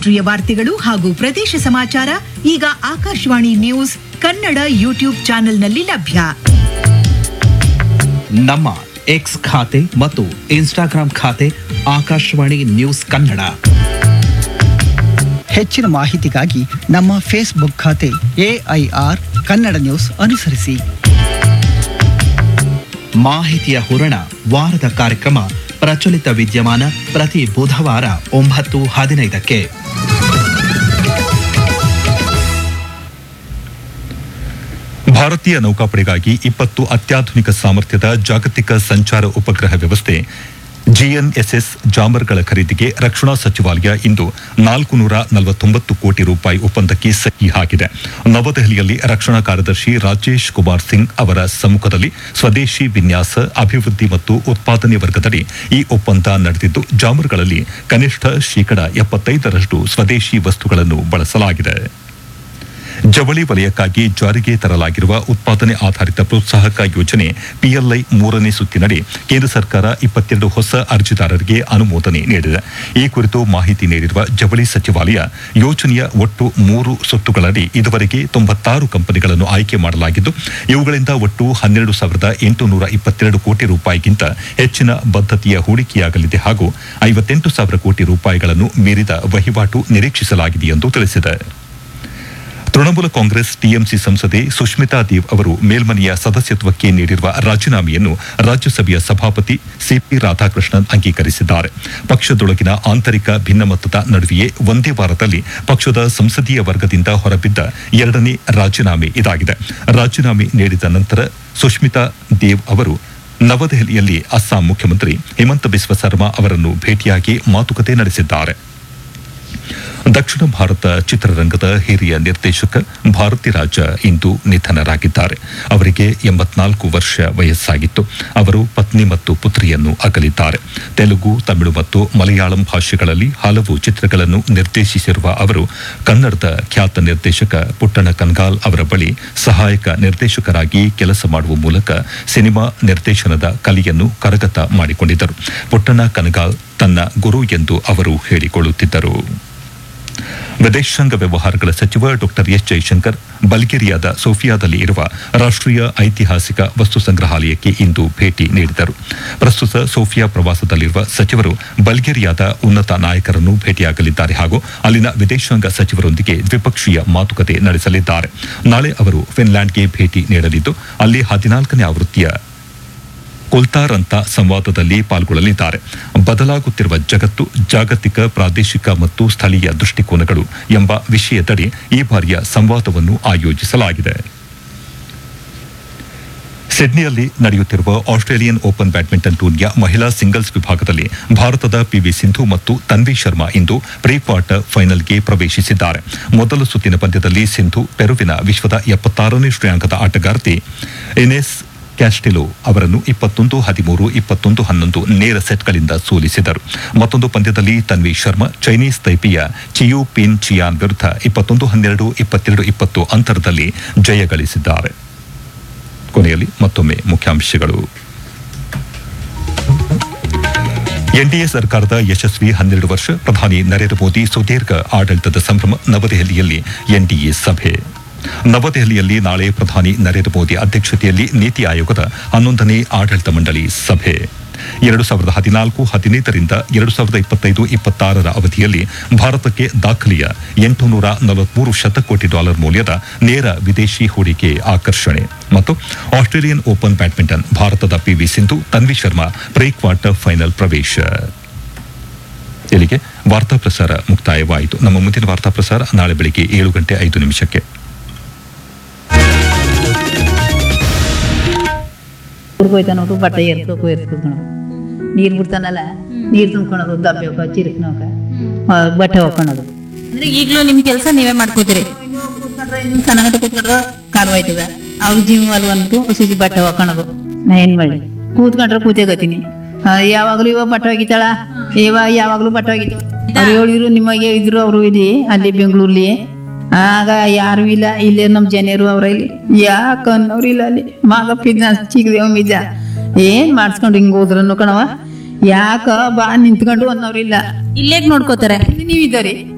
ರಾಷ್ಟ್ರೀಯ ವಾರ್ತೆಗಳು ಹಾಗೂ ಪ್ರದೇಶ ಸಮಾಚಾರ ಈಗ ಆಕಾಶವಾಣಿ ನ್ಯೂಸ್ ಕನ್ನಡ ಯೂಟ್ಯೂಬ್ ಚಾನೆಲ್ನಲ್ಲಿ ಲಭ್ಯ ನಮ್ಮ ಎಕ್ಸ್ ಖಾತೆ ಮತ್ತು ಇನ್ಸ್ಟಾಗ್ರಾಂ ಖಾತೆ ಆಕಾಶವಾಣಿ ನ್ಯೂಸ್ ಕನ್ನಡ ಹೆಚ್ಚಿನ ಮಾಹಿತಿಗಾಗಿ ನಮ್ಮ ಫೇಸ್ಬುಕ್ ಖಾತೆ ಎಐಆರ್ ಕನ್ನಡ ನ್ಯೂಸ್ ಅನುಸರಿಸಿ ಮಾಹಿತಿಯ ಹೂರಣ ವಾರದ ಕಾರ್ಯಕ್ರಮ ಪ್ರಚಲಿತ ವಿದ್ಯಮಾನ ಪ್ರತಿ ಬುಧವಾರ ಒಂಬತ್ತು ಹದಿನೈದಕ್ಕೆ ಭಾರತೀಯ ನೌಕಾಪಡೆಗಾಗಿ ಇಪ್ಪತ್ತು ಅತ್ಯಾಧುನಿಕ ಸಾಮರ್ಥ್ಯದ ಜಾಗತಿಕ ಸಂಚಾರ ಉಪಗ್ರಹ ವ್ಯವಸ್ಥೆ ಜಿಎನ್ಎಸ್ಎಸ್ ಜಾಮರ್ಗಳ ಖರೀದಿಗೆ ರಕ್ಷಣಾ ಸಚಿವಾಲಯ ಇಂದು ನಾಲ್ಕು ನೂರ ನಲವತ್ತೊಂಬತ್ತು ಕೋಟಿ ರೂಪಾಯಿ ಒಪ್ಪಂದಕ್ಕೆ ಸಹಿ ಹಾಕಿದೆ ನವದೆಹಲಿಯಲ್ಲಿ ರಕ್ಷಣಾ ಕಾರ್ಯದರ್ಶಿ ರಾಜೇಶ್ ಕುಮಾರ್ ಸಿಂಗ್ ಅವರ ಸಮ್ಮುಖದಲ್ಲಿ ಸ್ವದೇಶಿ ವಿನ್ಯಾಸ ಅಭಿವೃದ್ಧಿ ಮತ್ತು ಉತ್ಪಾದನೆ ವರ್ಗದಡಿ ಈ ಒಪ್ಪಂದ ನಡೆದಿದ್ದು ಜಾಮರ್ಗಳಲ್ಲಿ ಕನಿಷ್ಠ ಶೇಕಡ ಎಪ್ಪತ್ತೈದರಷ್ಟು ಸ್ವದೇಶಿ ವಸ್ತುಗಳನ್ನು ಬಳಸಲಾಗಿದೆ ಜವಳಿ ವಲಯಕ್ಕಾಗಿ ಜಾರಿಗೆ ತರಲಾಗಿರುವ ಉತ್ಪಾದನೆ ಆಧಾರಿತ ಪ್ರೋತ್ಸಾಹಕ ಯೋಜನೆ ಪಿಎಲ್ಐ ಮೂರನೇ ಸುತ್ತಿನಡಿ ಕೇಂದ್ರ ಸರ್ಕಾರ ಇಪ್ಪತ್ತೆರಡು ಹೊಸ ಅರ್ಜಿದಾರರಿಗೆ ಅನುಮೋದನೆ ನೀಡಿದೆ ಈ ಕುರಿತು ಮಾಹಿತಿ ನೀಡಿರುವ ಜವಳಿ ಸಚಿವಾಲಯ ಯೋಜನೆಯ ಒಟ್ಟು ಮೂರು ಸುತ್ತುಗಳಡಿ ಇದುವರೆಗೆ ತೊಂಬತ್ತಾರು ಕಂಪನಿಗಳನ್ನು ಆಯ್ಕೆ ಮಾಡಲಾಗಿದ್ದು ಇವುಗಳಿಂದ ಒಟ್ಟು ಹನ್ನೆರಡು ಸಾವಿರದ ಎಂಟುನೂರ ಇಪ್ಪತ್ತೆರಡು ಕೋಟಿ ರೂಪಾಯಿಗಿಂತ ಹೆಚ್ಚಿನ ಬದ್ಧತೆಯ ಹೂಡಿಕೆಯಾಗಲಿದೆ ಹಾಗೂ ಐವತ್ತೆಂಟು ಸಾವಿರ ಕೋಟಿ ರೂಪಾಯಿಗಳನ್ನು ಮೀರಿದ ವಹಿವಾಟು ನಿರೀಕ್ಷಿಸಲಾಗಿದೆ ಎಂದು ತಿಳಿಸಿದೆ ತೃಣಮೂಲ ಕಾಂಗ್ರೆಸ್ ಟಿಎಂಸಿ ಸಂಸದೆ ಸುಷ್ಮಿತಾ ದೇವ್ ಅವರು ಮೇಲ್ಮನೆಯ ಸದಸ್ಯತ್ವಕ್ಕೆ ನೀಡಿರುವ ರಾಜೀನಾಮೆಯನ್ನು ರಾಜ್ಯಸಭೆಯ ಸಭಾಪತಿ ಸಿಪಿ ರಾಧಾಕೃಷ್ಣನ್ ಅಂಗೀಕರಿಸಿದ್ದಾರೆ ಪಕ್ಷದೊಳಗಿನ ಆಂತರಿಕ ಭಿನ್ನಮತದ ನಡುವೆಯೇ ಒಂದೇ ವಾರದಲ್ಲಿ ಪಕ್ಷದ ಸಂಸದೀಯ ವರ್ಗದಿಂದ ಹೊರಬಿದ್ದ ಎರಡನೇ ರಾಜೀನಾಮೆ ಇದಾಗಿದೆ ರಾಜೀನಾಮೆ ನೀಡಿದ ನಂತರ ಸುಷ್ಮಿತಾ ದೇವ್ ಅವರು ನವದೆಹಲಿಯಲ್ಲಿ ಅಸ್ಸಾಂ ಮುಖ್ಯಮಂತ್ರಿ ಹಿಮಂತ ಬಿಸ್ವ ಸರ್ಮಾ ಅವರನ್ನು ಭೇಟಿಯಾಗಿ ಮಾತುಕತೆ ನಡೆಸಿದ್ದಾರೆ ದಕ್ಷಿಣ ಭಾರತ ಚಿತ್ರರಂಗದ ಹಿರಿಯ ನಿರ್ದೇಶಕ ಭಾರತಿ ರಾಜ ಇಂದು ನಿಧನರಾಗಿದ್ದಾರೆ ಅವರಿಗೆ ಎಂಬತ್ನಾಲ್ಕು ವರ್ಷ ವಯಸ್ಸಾಗಿತ್ತು ಅವರು ಪತ್ನಿ ಮತ್ತು ಪುತ್ರಿಯನ್ನು ಅಗಲಿದ್ದಾರೆ ತೆಲುಗು ತಮಿಳು ಮತ್ತು ಮಲಯಾಳಂ ಭಾಷೆಗಳಲ್ಲಿ ಹಲವು ಚಿತ್ರಗಳನ್ನು ನಿರ್ದೇಶಿಸಿರುವ ಅವರು ಕನ್ನಡದ ಖ್ಯಾತ ನಿರ್ದೇಶಕ ಪುಟ್ಟಣ ಕನ್ಗಾಲ್ ಅವರ ಬಳಿ ಸಹಾಯಕ ನಿರ್ದೇಶಕರಾಗಿ ಕೆಲಸ ಮಾಡುವ ಮೂಲಕ ಸಿನಿಮಾ ನಿರ್ದೇಶನದ ಕಲೆಯನ್ನು ಕರಗತ ಮಾಡಿಕೊಂಡಿದ್ದರು ಪುಟ್ಟಣ ಕನಗಾಲ್ ತನ್ನ ಗುರು ಎಂದು ಅವರು ಹೇಳಿಕೊಳ್ಳುತ್ತಿದ್ದರು ವಿದೇಶಾಂಗ ವ್ಯವಹಾರಗಳ ಸಚಿವ ಡಾ ಎಸ್ ಜೈಶಂಕರ್ ಬಲ್ಗೇರಿಯಾದ ಸೋಫಿಯಾದಲ್ಲಿ ಇರುವ ರಾಷ್ಟೀಯ ಐತಿಹಾಸಿಕ ವಸ್ತು ಸಂಗ್ರಹಾಲಯಕ್ಕೆ ಇಂದು ಭೇಟಿ ನೀಡಿದರು ಪ್ರಸ್ತುತ ಸೋಫಿಯಾ ಪ್ರವಾಸದಲ್ಲಿರುವ ಸಚಿವರು ಬಲ್ಗೇರಿಯಾದ ಉನ್ನತ ನಾಯಕರನ್ನು ಭೇಟಿಯಾಗಲಿದ್ದಾರೆ ಹಾಗೂ ಅಲ್ಲಿನ ವಿದೇಶಾಂಗ ಸಚಿವರೊಂದಿಗೆ ದ್ವಿಪಕ್ಷೀಯ ಮಾತುಕತೆ ನಡೆಸಲಿದ್ದಾರೆ ನಾಳೆ ಅವರು ಫಿನ್ಲ್ಯಾಂಡ್ಗೆ ಭೇಟಿ ನೀಡಲಿದ್ದು ಅಲ್ಲಿ ಹದಿನಾಲ್ಕನೇ ಆವೃತ್ತಿಯ ಕುಲ್ತಾರಂತ ಸಂವಾದದಲ್ಲಿ ಪಾಲ್ಗೊಳ್ಳಲಿದ್ದಾರೆ ಬದಲಾಗುತ್ತಿರುವ ಜಗತ್ತು ಜಾಗತಿಕ ಪ್ರಾದೇಶಿಕ ಮತ್ತು ಸ್ಥಳೀಯ ದೃಷ್ಟಿಕೋನಗಳು ಎಂಬ ವಿಷಯದಡಿ ಈ ಬಾರಿಯ ಸಂವಾದವನ್ನು ಆಯೋಜಿಸಲಾಗಿದೆ ಸಿಡ್ನಿಯಲ್ಲಿ ನಡೆಯುತ್ತಿರುವ ಆಸ್ಟ್ರೇಲಿಯನ್ ಓಪನ್ ಬ್ಯಾಡ್ಮಿಂಟನ್ ಟೂರ್ನಿಯ ಮಹಿಳಾ ಸಿಂಗಲ್ಸ್ ವಿಭಾಗದಲ್ಲಿ ಭಾರತದ ಪಿವಿ ಸಿಂಧು ಮತ್ತು ತನ್ವಿ ಶರ್ಮಾ ಇಂದು ಪ್ರೀ ಕ್ವಾರ್ಟರ್ ಫೈನಲ್ಗೆ ಪ್ರವೇಶಿಸಿದ್ದಾರೆ ಮೊದಲ ಸುತ್ತಿನ ಪಂದ್ಯದಲ್ಲಿ ಸಿಂಧು ಪೆರುವಿನ ವಿಶ್ವದ ಎಪ್ಪತ್ತಾರನೇ ಶ್ರೇಯಾಂಕದ ಆಟಗಾರ್ತಿ ಇನೆಸ್ ಕ್ಯಾಸ್ಟಿಲೋ ಅವರನ್ನು ಇಪ್ಪತ್ತೊಂದು ಹದಿಮೂರು ಇಪ್ಪತ್ತೊಂದು ಹನ್ನೊಂದು ನೇರ ಸೆಟ್ಗಳಿಂದ ಸೋಲಿಸಿದರು ಮತ್ತೊಂದು ಪಂದ್ಯದಲ್ಲಿ ತನ್ವಿ ಶರ್ಮಾ ಚೈನೀಸ್ ತೈಪಿಯ ಚಿಯು ಪಿನ್ ಚಿಯಾನ್ ವಿರುದ್ಧ ಇಪ್ಪತ್ತೊಂದು ಹನ್ನೆರಡು ಇಪ್ಪತ್ತೆರಡು ಇಪ್ಪತ್ತು ಅಂತರದಲ್ಲಿ ಜಯ ಗಳಿಸಿದ್ದಾರೆ ಕೊನೆಯಲ್ಲಿ ಮತ್ತೊಮ್ಮೆ ಮುಖ್ಯಾಂಶಗಳು ಎನ್ಡಿಎ ಸರ್ಕಾರದ ಯಶಸ್ವಿ ಹನ್ನೆರಡು ವರ್ಷ ಪ್ರಧಾನಿ ನರೇಂದ್ರ ಮೋದಿ ಸುದೀರ್ಘ ಆಡಳಿತದ ಸಂಭ್ರಮ ನವದೆಹಲಿಯಲ್ಲಿ ಎನ್ಡಿಎ ಸಭೆ ನವದೆಹಲಿಯಲ್ಲಿ ನಾಳೆ ಪ್ರಧಾನಿ ನರೇಂದ್ರ ಮೋದಿ ಅಧ್ಯಕ್ಷತೆಯಲ್ಲಿ ನೀತಿ ಆಯೋಗದ ಹನ್ನೊಂದನೇ ಆಡಳಿತ ಮಂಡಳಿ ಸಭೆ ಎರಡು ಸಾವಿರದ ಹದಿನಾಲ್ಕು ಹದಿನೈದರಿಂದ ಎರಡು ಸಾವಿರದ ಇಪ್ಪತ್ತೈದು ಇಪ್ಪತ್ತಾರರ ಅವಧಿಯಲ್ಲಿ ಭಾರತಕ್ಕೆ ದಾಖಲೆಯ ಎಂಟುನೂರ ನಲವತ್ಮೂರು ಶತಕೋಟಿ ಡಾಲರ್ ಮೌಲ್ಯದ ನೇರ ವಿದೇಶಿ ಹೂಡಿಕೆ ಆಕರ್ಷಣೆ ಮತ್ತು ಆಸ್ಟ್ರೇಲಿಯನ್ ಓಪನ್ ಬ್ಯಾಡ್ಮಿಂಟನ್ ಭಾರತದ P V Sindhu Tanvi Sharma pre quarter final ಪ್ರವೇಶ ಇಲ್ಲಿಗೆ ವಾರ್ತಾ ಪ್ರಸಾರ ಮುಕ್ತಾಯವಾಯಿತು ನಮ್ಮ ಮುಂದಿನ ವಾರ್ತಾ ಪ್ರಸಾರ ನಾಳೆ ಬೆಳಿಗ್ಗೆ ಏಳು ಗಂಟೆ ಐದು ನಿಮಿಷಕ್ಕೆ ಊರ್ಗ್ ಹೋಯ್ತಾನ ನೋಡು ಬಟ್ಟೆ ಏರ್ಸ್ಬೇಕು ಏರ್ಸ್ಬೇಕು ನೀರ್ ಬಿಡ್ತಾನಲ್ಲ ನೀರ್ ತುಂಬ್ಕೊಳೋದು ದಬ್ಬೆ ಹೋಗ ಚಿರುಕ್ನೋಕ ಬಟ್ಟೆ ಹೋಗ್ಕೊಳೋದು ಅಂದ್ರೆ ಈಗ್ಲೂ ನಿಮ್ ಕೆಲಸ ನೀವೇ ಮಾಡ್ಕೋತೀರಿ ಚೆನ್ನಾಗಂತ ಕೂತ್ಕೊಂಡ್ರೆ ಕಾಲು ಹೋಯ್ತದ ಅವ್ರ ಜೀವ ಅಲ್ಲಿ ಒಂದು ಸುಜಿ ಬಟ್ಟೆ ಹೋಗ್ಕೊಳೋದು ನಾ ಏನ್ ಮಾಡಿ ಕೂತ್ಕೊಂಡ್ರೆ ಕೂತೇಗತೀನಿ ಯಾವಾಗ್ಲೂ ಇವಾಗ ಬಟ್ಟೆ ಒಗಿತಾಳ ಇವಾಗ ಯಾವಾಗ್ಲೂ ಬಟ್ಟೆ ಒಗಿತಾಳ ಅವ್ರು ಹೇಳಿದ್ರು ನಿಮಗೆ ಇದ್ರು ಅವರು ಇಲ್ಲಿ ಅಲ್ಲಿ ಬೆಂಗಳೂರಲ್ಲಿ ಆಗ ಯಾರು ಇಲ್ಲ ಇಲ್ಲೇ ನಮ್ ಜನರು ಅವ್ರ ಇಲ್ಲಿ ಯಾಕ ಅನ್ನೋರು ಇಲ್ಲ ಅಲ್ಲಿ ಮಗಪ್ಪಿದ್ನ ಚಿಕ್ಕದೇವ ಮಿದ್ದ ಏನ್ ಮಾಡ್ಸ್ಕೊಂಡು ಹಿಂಗ್ ಹೋದ್ರನ್ನು ಕಣವ ಯಾಕ ಬಾ ನಿಂತ್ಕೊಂಡು ಅನ್ನೋರಿಲ್ಲ ಇಲ್ಲೇಗ್ ನೋಡ್ಕೋತಾರೆ ನೀವಿದ್ದಾರೆ